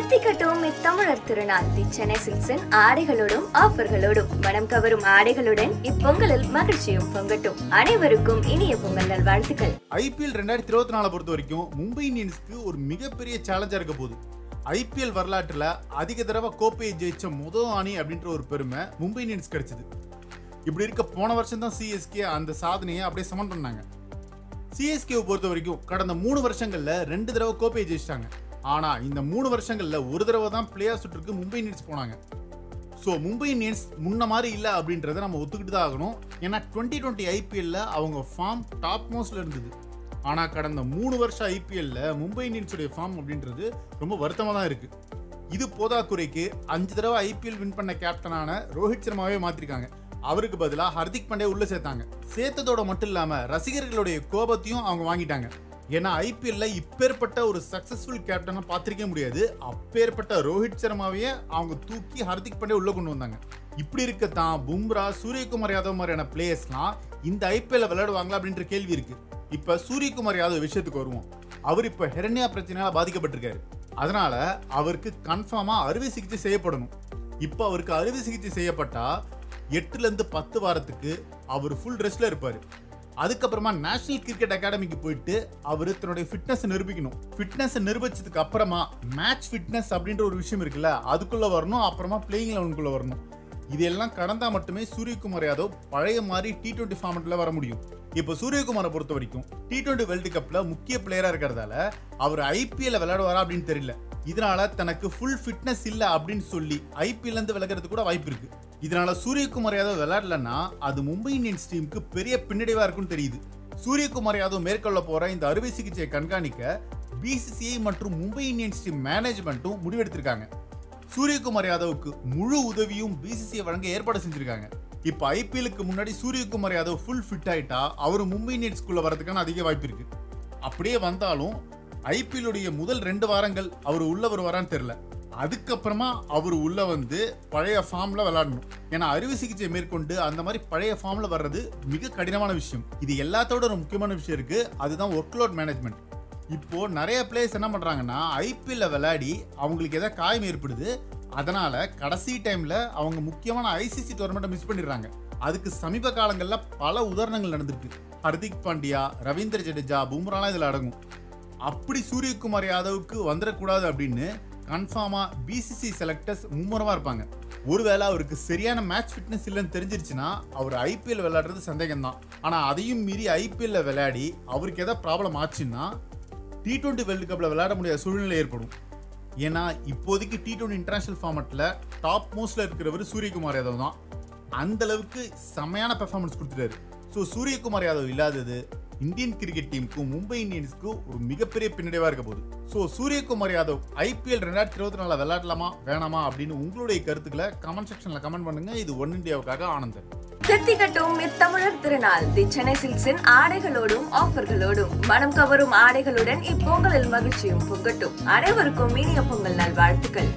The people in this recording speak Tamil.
தித்திக்கட்டும் இத்தமிழர் திருநாள் தி சென்னை சில்க்ஸின் ஆடைகளோடும் ஆஃபர்களோடும் மனம் கவரும் ஆடைகளுடன் இப்பொங்கலில் மகிழ்ச்சியும் பொங்கட்டும் அனைவருக்கும் இனிய பொங்கல் நல்வாழ்த்துக்கள் ஐபிஎல் ரெண்டாயிரத்தி இருபத்தி நாலு பொறுத்த வரைக்கும் மும்பை இந்தியன்ஸ்க்கு ஒரு மிகப்பெரிய சேலஞ்சா இருக்க போகுது ஐபிஎல் வரலாற்றுல அதிக தடவை கோப்பையை ஜெயிச்ச முதல் அணி அப்படின்ற ஒரு பெருமை மும்பை இந்தியன்ஸ் கிடைச்சது இப்படி இருக்க போன வருஷம் தான் சிஎஸ்கே அந்த சாதனையை அப்படியே சமன் பண்ணாங்க சிஎஸ்கேவை பொறுத்த வரைக்கும் கடந்த மூணு வருஷங்கள்ல ரெண்டு தடவை கோப்பையை ஜெயிச்சிட்டாங்க ஆனா இந்த மூணு வருஷங்கள்ல ஒரு தடவை தான் பிளேயர் சுற்றுக்கு மும்பை இந்தியன்ஸ் போனாங்க ஸோ மும்பை இந்தியன்ஸ் முன்ன மாதிரி இல்லை அப்படின்றத நம்ம ஒத்துக்கிட்டு தான் ஆகணும் ஏன்னா டுவெண்ட்டி டுவெண்ட்டி ஐபிஎல்ல அவங்க ஃபார்ம் டாப் மோஸ்ட்ல இருந்தது ஆனால் கடந்த மூணு வருஷம் ஐபிஎல்ல மும்பை இந்தியன்ஸுடைய ஃபார்ம் அப்படின்றது ரொம்ப வருத்தமாக தான் இருக்கு இது போதாக்குறைக்கு அஞ்சு தடவை ஐபிஎல் வின் பண்ண கேப்டனான ரோஹித் சர்மாவே மாத்திருக்காங்க அவருக்கு பதிலாக ஹர்திக் பாண்டே உள்ள சேர்த்தாங்க சேர்த்ததோட மட்டும் இல்லாம ரசிகர்களுடைய கோபத்தையும் அவங்க வாங்கிட்டாங்க ஏன்னா ஐபிஎல்ல இப்பேற்பட்ட ஒரு சக்சஸ்ஃபுல் கேப்டனை பார்த்திருக்கவே முடியாது அப்பேற்பட்ட ரோஹித் சர்மாவையே அவங்க தூக்கி ஹர்திக் பாண்டே உள்ள கொண்டு வந்தாங்க இப்படி இருக்கத்தான் பும்ரா சூரியகுமார் யாதவ் மாதிரியான பிளேயர்ஸ்லாம் இந்த ஐபிஎல்ல விளையாடுவாங்களா அப்படின்ற கேள்வி இருக்கு இப்ப சூரியகுமார் யாதவ் விஷயத்துக்கு வருவோம் அவர் இப்ப ஹெரண்யா பிரச்சனையால பாதிக்கப்பட்டிருக்காரு அதனால அவருக்கு கன்ஃபார்மா அறுவை சிகிச்சை செய்யப்படணும் இப்போ அவருக்கு அறுவை சிகிச்சை செய்யப்பட்டா எட்டுல இருந்து பத்து வாரத்துக்கு அவர் ஃபுல் ரெஸ்ட்ல இருப்பாரு அதுக்கப்புறமா நேஷனல் கிரிக்கெட் அகாடமிக்கு போயிட்டு அவர் தன்னுடைய ஃபிட்னஸ் நிரூபிக்கணும் ஃபிட்னஸ் நிரூபிச்சதுக்கு அப்புறமா மேட்ச் ஃபிட்னஸ் அப்படின்ற ஒரு விஷயம் இருக்குல்ல அதுக்குள்ள வரணும் அப்புறமா பிளேயிங் லெவனுக்குள்ள வரணும் இதெல்லாம் கடந்தா மட்டுமே சூரியகுமார் யாதவ் பழைய மாதிரி டி டுவெண்ட்டி ஃபார்மெட்ல வர முடியும் இப்போ சூரியகுமாரை பொறுத்த வரைக்கும் டி டுவெண்ட்டி வேர்ல்டு கப்ல முக்கிய பிளேயரா இருக்கிறதால அவர் ஐபிஎல்ல விளையாடுவாரா அப்படின்னு தெரியல இதனால தனக்கு ஃபுல் ஃபிட்னஸ் இல்ல அப்படின்னு சொல்லி ஐபிஎல் இருந்து விலகிறது கூட வாய்ப்பு இருக்கு இதனால சூரியகுமார் யாதவ் விளையாடலன்னா அது மும்பை இந்தியன்ஸ் டீமுக்கு பெரிய பின்னடைவா இருக்கும்னு தெரியுது சூரியகுமார் யாதவ் மேற்கொள்ள போற இந்த அறுவை சிகிச்சையை கண்காணிக்க பிசிசிஐ மற்றும் மும்பை இந்தியன்ஸ் டீம் மேனேஜ்மெண்ட்டும் முடிவெடுத்திருக்காங்க சூரியகுமார் யாதவுக்கு முழு உதவியும் பிசிசிஐ வழங்க ஏற்பாடு செஞ்சிருக்காங்க இப்போ ஐபிஎலுக்கு முன்னாடி சூரியகுமார் யாதவ் ஃபுல் ஃபிட் ஆயிட்டா அவர் மும்பை இந்தியன்ஸ்குள்ள வரதுக்கான அதிக வாய்ப்பு இருக்கு அப்படியே வந்தாலும் ஐபிஎல்லுடைய முதல் ரெண்டு வாரங்கள் அவர் உள்ள வருவாரான்னு தெரியல அதுக்கப்புறமா அவர் உள்ள வந்து பழைய ஃபார்ம்ல விளையாடணும் ஏன்னா அறுவை சிகிச்சை மேற்கொண்டு அந்த மாதிரி பழைய ஃபார்ம்ல வர்றது மிக கடினமான விஷயம் இது எல்லாத்தோட ஒரு முக்கியமான விஷயம் இருக்கு அதுதான் ஒர்க் லோட் மேனேஜ்மெண்ட் இப்போ நிறைய பிளேயர்ஸ் என்ன பண்றாங்கன்னா ஐபிஎல்ல விளையாடி அவங்களுக்கு ஏதாவது காயம் ஏற்படுது அதனால கடைசி டைம்ல அவங்க முக்கியமான ஐசிசி டோர்னமெண்ட்டை மிஸ் பண்ணிடுறாங்க அதுக்கு சமீப காலங்களில் பல உதாரணங்கள் நடந்திருக்கு ஹர்திக் பாண்டியா ரவீந்திர ஜடேஜா பும்ராலாம் இதில் அடங்கும் அப்படி சூரியகுமார் யாதவுக்கு வந்துடக்கூடாது அப்படின்னு கன்ஃபார்மா பிசிசி செலக்டர்ஸ் மும்முரமா இருப்பாங்க ஒருவேளை அவருக்கு சரியான மேட்ச் ஃபிட்னஸ் இல்லைன்னு தெரிஞ்சிருச்சுன்னா அவர் ஐபிஎல் விளையாடுறது சந்தேகம் தான் ஆனா அதையும் மீறி ஐபிஎல்ல விளையாடி அவருக்கு ஏதாவது ப்ராப்ளம் ஆச்சுன்னா டி டுவெண்ட்டி வேர்ல்டு கப்ல விளையாட முடியாத சூழ்நிலை ஏற்படும் ஏன்னா இப்போதைக்கு டி டுவெண்ட்டி இன்டர்நேஷனல் ஃபார்மெட்ல டாப் மோஸ்ட்ல இருக்கிறவர் சூரியகுமார் யாதவ் தான் அந்த அளவுக்கு செமையான பெர்ஃபார்மன்ஸ் கொடுத்துட்டாரு ஸோ சூரியகுமார் யாதவ் இல்லாதது இந்தியன் கிரிக்கெட் டீமுக்கும் மும்பை இந்தியன்ஸ்க்கும் ஒரு மிகப்பெரிய பின்னடைவா இருக்க போகுது ஸோ சூரியகுமார் யாதவ் ஐபிஎல் ரெண்டாயிரத்தி இருபத்தி நாலில் விளையாடலாமா வேணாமா அப்படின்னு உங்களுடைய கருத்துக்களை கமெண்ட் செக்ஷன்ல கமெண்ட் பண்ணுங்க இது ஒன் இந்தியாவுக்காக ஆனந்தன் தித்திக்கட்டும் இத்தமிழர் திருநாள் தி சென்னை சில்க்ஸின் ஆடைகளோடும் ஆஃபர்களோடும் மனம் கவரும் ஆடைகளுடன் இப்பொங்கலில் மகிழ்ச்சியும் பொங்கட்டும் அனைவருக்கும் இனிய பொங்கல் நல்வாழ்த்துக்கள்